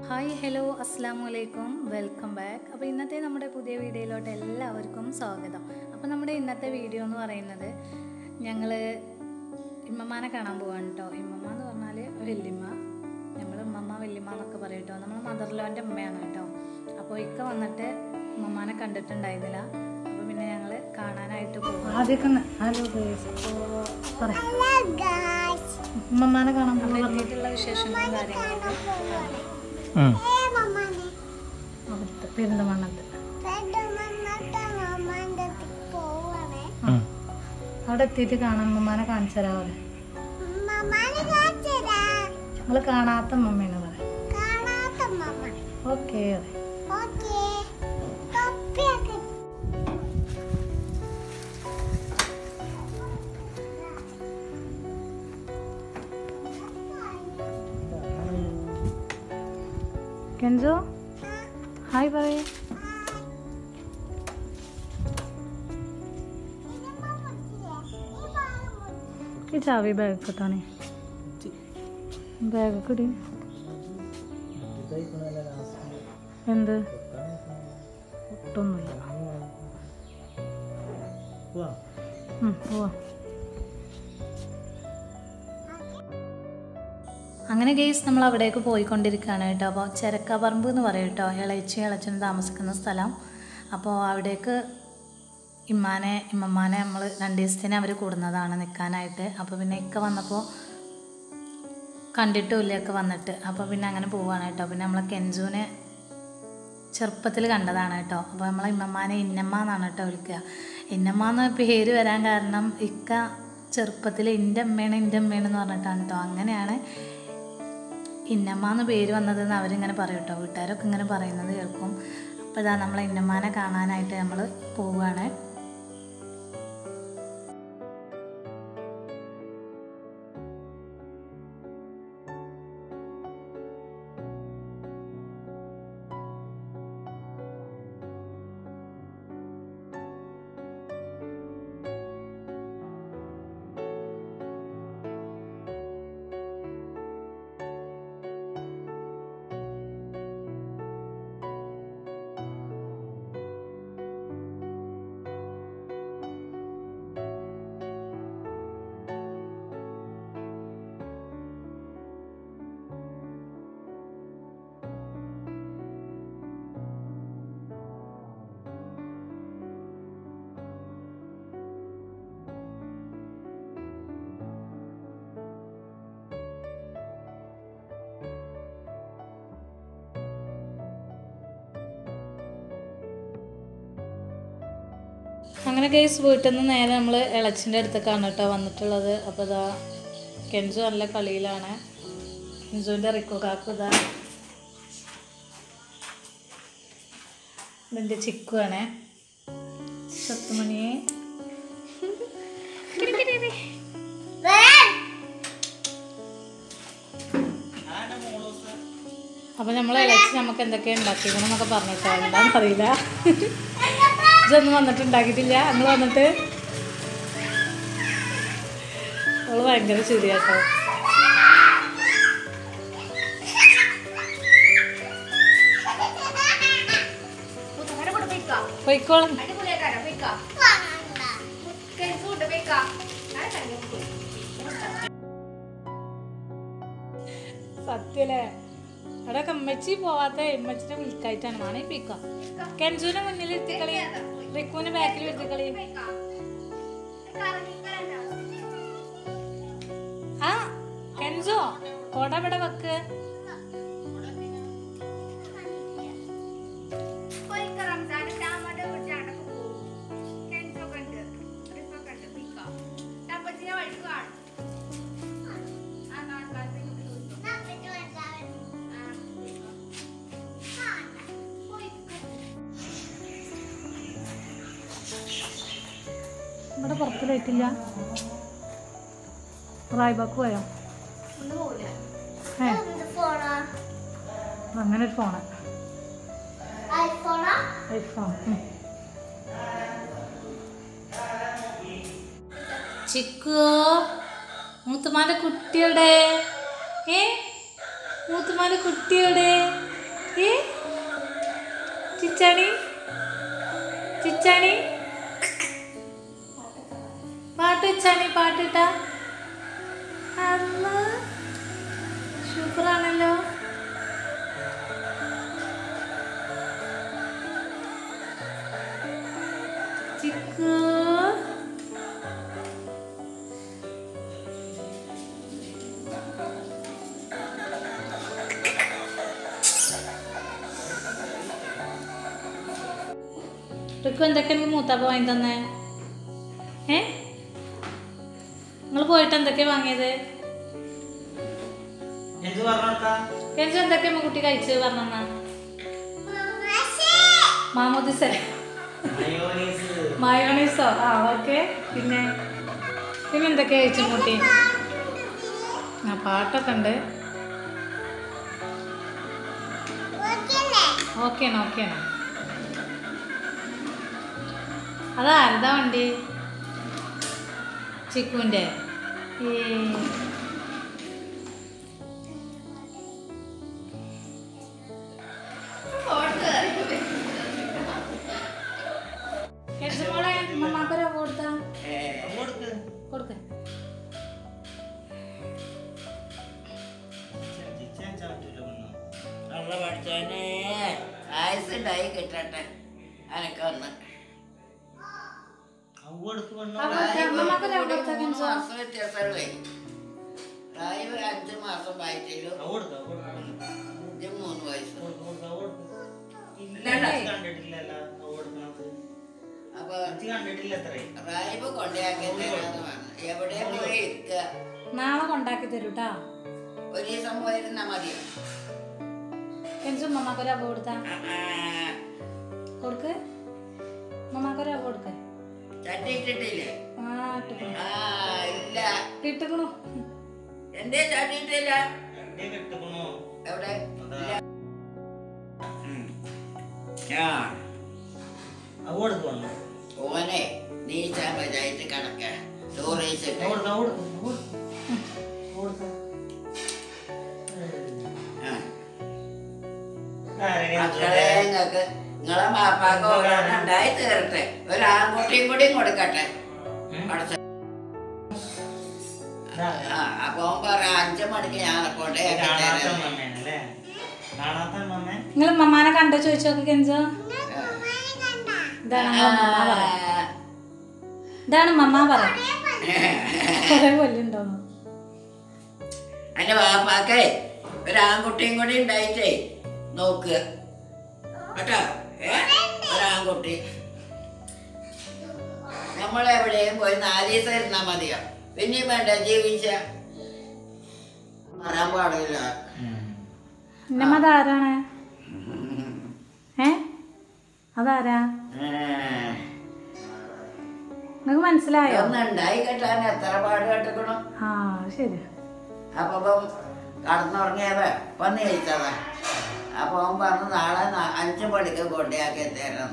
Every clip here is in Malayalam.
ഹായ് ഹലോ അസ്സാം വലൈക്കും വെൽക്കം ബാക്ക് അപ്പോൾ ഇന്നത്തെ നമ്മുടെ പുതിയ വീഡിയോയിലോട്ട് എല്ലാവർക്കും സ്വാഗതം അപ്പോൾ നമ്മുടെ ഇന്നത്തെ വീഡിയോ എന്ന് പറയുന്നത് ഞങ്ങൾ ഇമ്മമാനെ കാണാൻ പോവാണ് കേട്ടോ ഇമ്മമ്മ എന്ന് പറഞ്ഞാൽ വല്യമ്മ നമ്മൾ ഉമ്മമ്മ വല്യമ്മ എന്നൊക്കെ പറയും കേട്ടോ നമ്മൾ മദർലോൻ്റെ ഉമ്മയാണ് കേട്ടോ അപ്പോൾ ഇക്ക വന്നിട്ട് ഉമ്മമാനെ കണ്ടിട്ടുണ്ടായിരുന്നില്ല അപ്പോൾ പിന്നെ ഞങ്ങൾ കാണാനായിട്ട് പോകും ആദ്യമൊക്കെ ഹലോ പറ ഉമ്മമാനെ കാണാൻ അവിടെ എത്തിയിട്ടുള്ള വിശേഷങ്ങളും കാര്യങ്ങളൊക്കെ അവിടുത്തെ പെരിന്തമണ്ണത്ത് അവിടെ എത്തിയിട്ട് കാണാൻ ഉമ്മമാനെ കാണിച്ചു തരാവല്ലേ നമ്മള് കാണാത്ത ഉമ്മമ്മയാണ് പറയാം ഓക്കെ അതെ കെഞ്ചോ ഹായ് പറയേ ഈ ചാവി ബാഗ് കിട്ടാണേ ബാഗ് കിടി എന്ത് ഒട്ടൊന്നുമില്ല ഉം, പോവാം അങ്ങനെ ഗെയ്സ് നമ്മൾ അവിടേക്ക് പോയിക്കൊണ്ടിരിക്കുകയാണ് കേട്ടോ അപ്പോൾ ചെരക്കാപ്പറമ്പ് എന്ന് പറയും കേട്ടോ ഇളച്ചി ഇളച്ചന് താമസിക്കുന്ന സ്ഥലം അപ്പോൾ അവിടേക്ക് ഇമ്മാനെ ഇമ്മമ്മാനെ നമ്മൾ രണ്ട് ദിവസത്തിന് അവർ കൂടുന്നതാണ് നിൽക്കാനായിട്ട് അപ്പോൾ പിന്നെ ഇക്ക വന്നപ്പോൾ കണ്ടിട്ടുമില്ല ഒക്കെ വന്നിട്ട് അപ്പോൾ പിന്നെ അങ്ങനെ പോവാണ് കേട്ടോ പിന്നെ നമ്മളെ കെഞ്ചുവിനെ ചെറുപ്പത്തിൽ കണ്ടതാണ് കേട്ടോ അപ്പോൾ നമ്മളെ ഇമ്മമ്മാനെ ഇന്നമ്മ എന്നാണ് കേട്ടോ വിളിക്കുക ഇന്നമ്മ എന്ന പേര് വരാൻ കാരണം ഇക്ക ചെറുപ്പത്തിൽ എൻ്റെ അമ്മയാണ് എൻ്റെ അമ്മയാണെന്ന് പറഞ്ഞിട്ടാണ് കേട്ടോ അങ്ങനെയാണ് ഇന്നമ്മ എന്ന് പേര് വന്നതെന്ന് അവരിങ്ങനെ പറയും കേട്ടോ വീട്ടുകാരൊക്കെ ഇങ്ങനെ പറയുന്നത് കേൾക്കും അപ്പോൾ ഇതാ നമ്മളെ ഇന്നമ്മാനെ കാണാനായിട്ട് നമ്മൾ പോവുകയാണ് അങ്ങനെ കേസ് വീട്ടിൽ നിന്ന് നേരെ നമ്മൾ ഇളച്ചിൻ്റെ അടുത്തേക്കാണ് കേട്ടോ വന്നിട്ടുള്ളത് അപ്പോൾ ഇതാ കെഞ്ചു നല്ല കളിയിലാണ് കെഞ്ചുവിൻ്റെ റിക്കോ കാക്കു ഇതാ ഇതിൻ്റെ ചിക്കുവാണ് സത്തുമണിയെ അപ്പോൾ നമ്മൾ ഇളച്ചി നമുക്ക് എന്തൊക്കെ ഉണ്ടാക്കിക്കണം എന്നൊക്കെ പറഞ്ഞിട്ടോ എന്താണെന്ന് അറിയില്ല ഇതൊന്നും വന്നിട്ട് ഉണ്ടാക്കിയിട്ടില്ല നമ്മൾ വന്നിട്ട് അവള് ഭയങ്കര ശരിയാട്ടോ പോയിക്കോളും സത്യല്ലേ അവിടെ അമ്മച്ചി പോവാത്ത ഇമ്മച്ചിനെ വിളിക്കായിട്ടാണ് വേണേ പിക്കാം കെൻസുവിനെ മുന്നിൽ എത്തിക്കളി റിക്കുവിന് ബാക്കിൽ എത്തിക്കളി ആ കെൻസോ കൊട ഇവിടെ വെക്ക് ഇവിടെ പുറത്ത് ലൈറ്റില്ല റായ്ബാക്ക് പോയോ ഏ അങ്ങനെ ഒരു ഫോണ് ഐഫോൺ ഉം. ചിക്കു മൂത്തുമാന്റെ കുട്ടിയുടെ ഏ മൂത്തുമാന്റെ കുട്ടിയുടെ ചിച്ചാണി ചിച്ചാണി പാട്ട് വെച്ചാണി പാട്ടിട്ട അന്ന് സൂപ്പറാണല്ലോ ചിക്കു റിക്കു എന്തൊക്കെ എനിക്ക് മൂത്താപ്പ വാങ്ങി തന്നേ ഏ നിങ്ങൾ പോയിട്ട് എന്തൊക്കെയാ വാങ്ങിയത് എന്ത് പറഞ്ഞോട്ടാ കെഞ്ചു എന്തൊക്കെയാ കുട്ടി കഴിച്ചത് പറഞ്ഞ മാമോദിസ മയോനീസ് മയോണീസോ ആ ഓക്കെ പിന്നെ പിന്നെ എന്തൊക്കെയാ കഴിച്ചു കുട്ടി ആ പാട്ടൊക്കെ ഉണ്ട് ഓക്കെയാണ് ഓക്കെയാണ് അതാരതാ വണ്ടി ചിക്കുവിൻ്റെ ഈ മോളെ മമ്മാക്കൊരു കൊടുത്താ കൊടുക്ക് കൊടുക്ക ചിച്ചാൻ ചാറ്റൂല ഒന്നും നല്ല പഠിച്ചോനെ ആയുസുണ്ടായി കിട്ടട്ടെ അനക്കൊന്ന് അവ കൊടുക്ക് പെണ്ണോ മൂന്ന് മാസം വ്യത്യാസമുള്ളേ പ്രായം ഒരു അഞ്ച് മാസം വയറ്റിലും അവ കൊടുക്ക് അവ കൊടുക്ക് ഇത് മൂന്ന് വയസ്സ് കൊടുക്ക് കൊടുക്ക് അവ കൊടുക്ക് ഇല്ലടാ. ഇജ്ജ് കണ്ടിട്ടില്ലല്ലോ അവ കൊടുക്കണത് അപ്പൊ ഇജ്ജ് കണ്ടിട്ടില്ല അത്രേ റായിബ് കൊണ്ടയാക്കി തരാന്ന് പറഞ്ഞു എവിടെ പോയി ഇരിക്കുക നാളെ കൊണ്ടാക്കി തരൂ കേട്ടാ ഒരു ദിവസം പോയിരുന്നാ മതി കെഞ്ചു മമ്മാക്കൊരു അവ കൊടുത്താ ആ, ആ, കൊടുക്ക് മമ്മാക്കൊരു അവ കൊടുക്ക് ചട്ടി ഇട്ടിട്ടില്ലേ ആ ഇട്ടുക്കണു ആ ഇല്ല ഇട്ടുക്കണു എന്റെ ചട്ടി ഇട്ടില്ല എന്റെ കെട്ടുക്കണോ എവിടെ അതാ. ഇല്ല ഉം. ആ അവ കൊടുക്ക് പെണ്ണോ ഓനെ നീച്ചാൻ പഞ്ചായത്ത് കണക്ക ചോറ് വെച്ചിട്ട് അവ കൊടുക്ക് അവ കൊടുക്ക് അവ കൊടുക്ക് അവ കൊടുക്ക് ആ. ആരെങ്കിലും മക്കളെ നിങ്ങക്ക് നിങ്ങളെ മാപ്പാക്ക് ഓരോന്നും ഉണ്ടായി തീരട്ടെ ഒരു ആൺകുട്ടിയും കൂടിയും കൊടുക്കട്ടെ പഠിച്ച ആ അപ്പൊ ഓൻ പറയാം അഞ്ചു മണിക്ക് ഞാൻ കൊണ്ടേയാക്കി കാണാത്ത തരാം മമ്മേനല്ലേ കാണാത്ത മമ്മേ നിങ്ങൾ മമ്മാനെ കണ്ടോ ചോദിച്ചു നോക്ക് കെഞ്ചു ഇതാണ് നമ്മളെ മമ്മ പറ ഇതാണ് മമ്മ പറ കുറെ കൊല്ലുണ്ടോന്ന് എന്റെ വാപ്പാക്കേ ഒരു ആൺകുട്ടിയും കൂടി ഉണ്ടായിട്ടേ നോക്കുക കേട്ടോ ഏ ഒരു ആൺകുട്ടി നമ്മളെവിടെയും പോയി നാല് ദിവസം ഇരുന്നാ മതിയോ പിന്നെയും വേണ്ട ജീവിച്ച പറയാൻ പാടില്ല ഇന്നമ്മ അതാരാണ് ഏ അതാരാ ഏ. നിങ്ങൾക്ക് മനസ്സിലായോ ഒന്ന് ഉണ്ടായി കെട്ടാൻ എത്ര പാട് കെട്ടിക്കണു ആ ശരി അപ്പൊ ഇപ്പം കടന്നുറങ്ങിയവ വന്ന് കഴിച്ചതാ അപ്പൊ അവൻ പറഞ്ഞു നാളെ ന- അഞ്ചു മണിക്ക് കൊണ്ടയാക്കി തരാം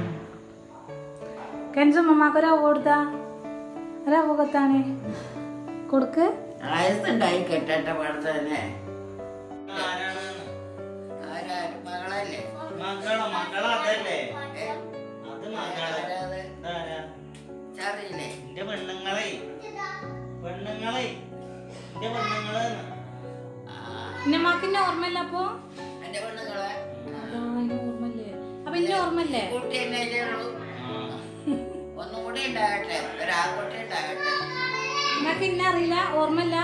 കെഞ്ചു മമ്മാക്കൊരു അവ കൊടുത്താ ഒരവ കൊത്താണേ കൊടുക്ക് ആയസുണ്ടായി കെട്ടട്ടെ പഠിത്തന്നെ ആരാണ് ആരാരും മകളല്ലേ മകള മകള അതല്ലേ ഏ? അത് മകള ആരാത്? ഇതാരാ ചറിയില്ലേ എന്റെ പെണ്ണുങ്ങളെ പെണ്ണുങ്ങളെ എന്റെ പെണ്ണുങ്ങള് ഇന്നമ്മാക്ക് ഇന്നെ ഓർമ്മയില്ല അപ്പോ എന്റെ പെണ്ണുങ്ങളെ അതോ ഇന്നെ ഓർമ്മയില്ലേ അപ്പൊ ഇന്നെ ഓർമ്മയില്ലേ കുട്ടി തന്നെ ഉള്ളൂ ഒന്നും കൂടി ഉണ്ടാകട്ടെ ഒരാൺകുട്ടി ഉണ്ടാകട്ടെ നിങ്ങൾക്ക് ഇന്നെ അറിയില്ല ഓർമ്മയില്ല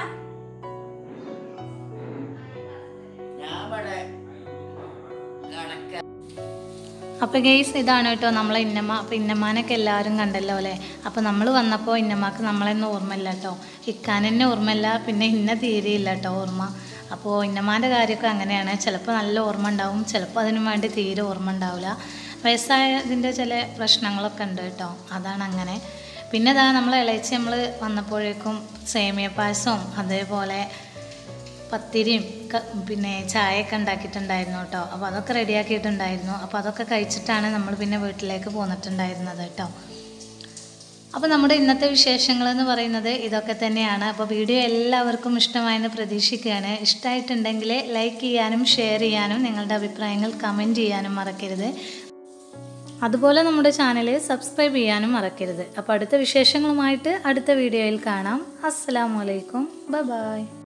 ഞാൻ ഇവിടെ കണക്ക അപ്പോൾ ഗെയ്സ് ഇതാണ് കേട്ടോ നമ്മളെ ഇന്നമ്മ അപ്പോൾ ഇന്നമ്മാനൊക്കെ എല്ലാവരും കണ്ടല്ലോ അല്ലേ അപ്പോൾ നമ്മൾ വന്നപ്പോൾ ഇന്നമ്മക്ക് നമ്മളെന്നെ ഓർമ്മയില്ല കേട്ടോ ഇക്കാനെന്നെ ഓർമ്മയില്ല പിന്നെ ഇന്ന തീരെയില്ല കേട്ടോ ഓർമ്മ അപ്പോൾ ഇന്നമ്മാൻ്റെ കാര്യമൊക്കെ അങ്ങനെയാണ് ചിലപ്പോൾ നല്ല ഓർമ്മ ഉണ്ടാവും ചിലപ്പോൾ അതിനു വേണ്ടി തീരെ ഓർമ്മ ഉണ്ടാവില്ല വയസ്സായതിൻ്റെ ചില പ്രശ്നങ്ങളൊക്കെ ഉണ്ട് കേട്ടോ അതാണ് അങ്ങനെ പിന്നെ ഇതാ നമ്മൾ ഇളയിച്ച് നമ്മൾ വന്നപ്പോഴേക്കും സേമിയ പായസവും അതേപോലെ പത്തിരിയും ക- പിന്നെ ചായയൊക്കെ ഉണ്ടാക്കിയിട്ടുണ്ടായിരുന്നു കേട്ടോ അപ്പോൾ അതൊക്കെ റെഡിയാക്കിയിട്ടുണ്ടായിരുന്നു അപ്പോൾ അതൊക്കെ കഴിച്ചിട്ടാണ് നമ്മൾ പിന്നെ വീട്ടിലേക്ക് പോന്നിട്ടുണ്ടായിരുന്നത് കേട്ടോ അപ്പോൾ നമ്മുടെ ഇന്നത്തെ വിശേഷങ്ങൾ എന്ന് പറയുന്നത് ഇതൊക്കെ തന്നെയാണ് അപ്പോൾ വീഡിയോ എല്ലാവർക്കും ഇഷ്ടമായെന്ന് പ്രതീക്ഷിക്കുകയാണ് ഇഷ്ടമായിട്ടുണ്ടെങ്കിൽ ലൈക്ക് ചെയ്യാനും ഷെയർ ചെയ്യാനും നിങ്ങളുടെ അഭിപ്രായങ്ങൾ കമൻറ്റ് ചെയ്യാനും മറക്കരുത് അതുപോലെ നമ്മുടെ ചാനൽ സബ്സ്ക്രൈബ് ചെയ്യാനും മറക്കരുത് അപ്പോൾ അടുത്ത വിശേഷങ്ങളുമായിട്ട് അടുത്ത വീഡിയോയിൽ കാണാം അസ്സലാമു അലൈക്കും ബൈ ബൈ